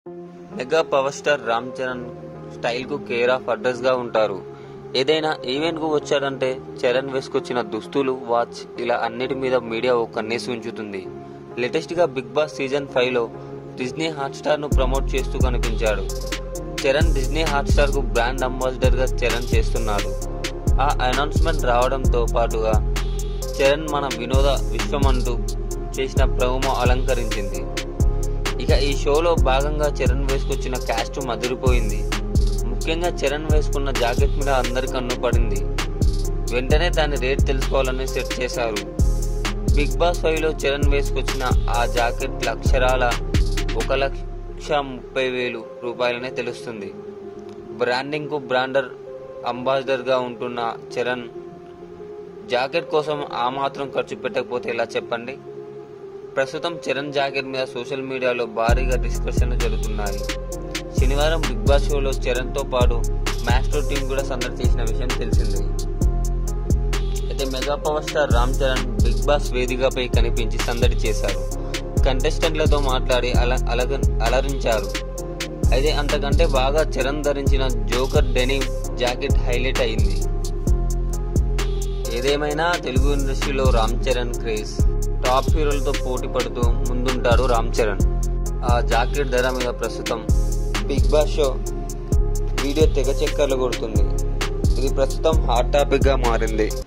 mega power star Ram Charan style కు care of address గా ఉంటారు ఏదైనా ఈవెంట్ కు వచ్చాడంటే చరణ్ వేసుకొచ్చిన దుస్తులు వాచ్ ఇలా అన్నిటి మీద మీడియా ఓ కన్నేసి ఉంచుతుంది లేటెస్ట్ గా బిగ్ బాస్ సీజన్ ఫైవ్ లో డిజ్నీ హాట్స్టార్ ను ప్రమోట్ చేస్తూ కనిపించాడు చరణ్ డిజ్నీ హాట్స్టార్ కు బ్రాండ్ అంబాసిడర్ గా చరణ్ చేస్తున్నాడు ఆ అనౌన్స్మెంట్ రావడంతో పాటుగా చరణ్ మన వినోద విశ్వమంటూ చేసిన ప్రోమో అలంకరించింది ఇక ఈ షోలో భాగంగా చరణ్ వేసుకొచ్చిన కాస్ట్యూమ్ అదిరిపోయింది ముఖ్యంగా చరణ్ వేసుకున్న జాకెట్ మీద అందరి కన్ను పడింది వెంటనే దాని రేట్ తెలుసుకోవాలని సెట్ చేశారు బిగ్ బాస్ ఫైవ్ లో చరణ్ వేసుకొచ్చిన ఆ జాకెట్ అక్షరాల ఒక లక్ష ముప్పై వేలు రూపాయలనే తెలుస్తుంది బ్రాండింగ్ కు బ్రాండర్ అంబాసిడర్ గా ఉంటున్న చరణ్ జాకెట్ కోసం ఆ మాత్రం ఖర్చు పెట్టకపోతే ఎలా చెప్పండి ప్రస్తుతం చరణ్ జాకెట్ మీద సోషల్ మీడియాలో భారీగా డిస్కషన్లు జరుగుతున్నాయి శనివారం బిగ్ బాస్ షోలో చరణ్ తో పాటు మాస్టర్ టీం కూడా సందడి చేసిన విషయం తెలిసిందే అయితే mega power star Ram Charan big boss వేదికపై కనిపించి సందడి చేశారు కంటెస్టెంట్లతో మాట్లాడి అల అలగ అలరించారు అయితే అంతకంటే బాగా చరణ్ ధరించిన జోకర్ డెనిమ్ జాకెట్ హైలైట్ అయింది ఏదేమైనా తెలుగు ఇండస్ట్రీలో రామ్ చరణ్ క్రేజ్ టాప్ హీరోలతో పోటీ పడుతూ ముందుంటాడు రామ్ చరణ్ ఆ జాకెట్ ధర మీద ప్రస్తుతం బిగ్ బాస్ షో వీడియో తెగ చక్కర్లు కొడుతుంది ఇది ప్రస్తుతం హాట్ టాపిక్ గా మారింది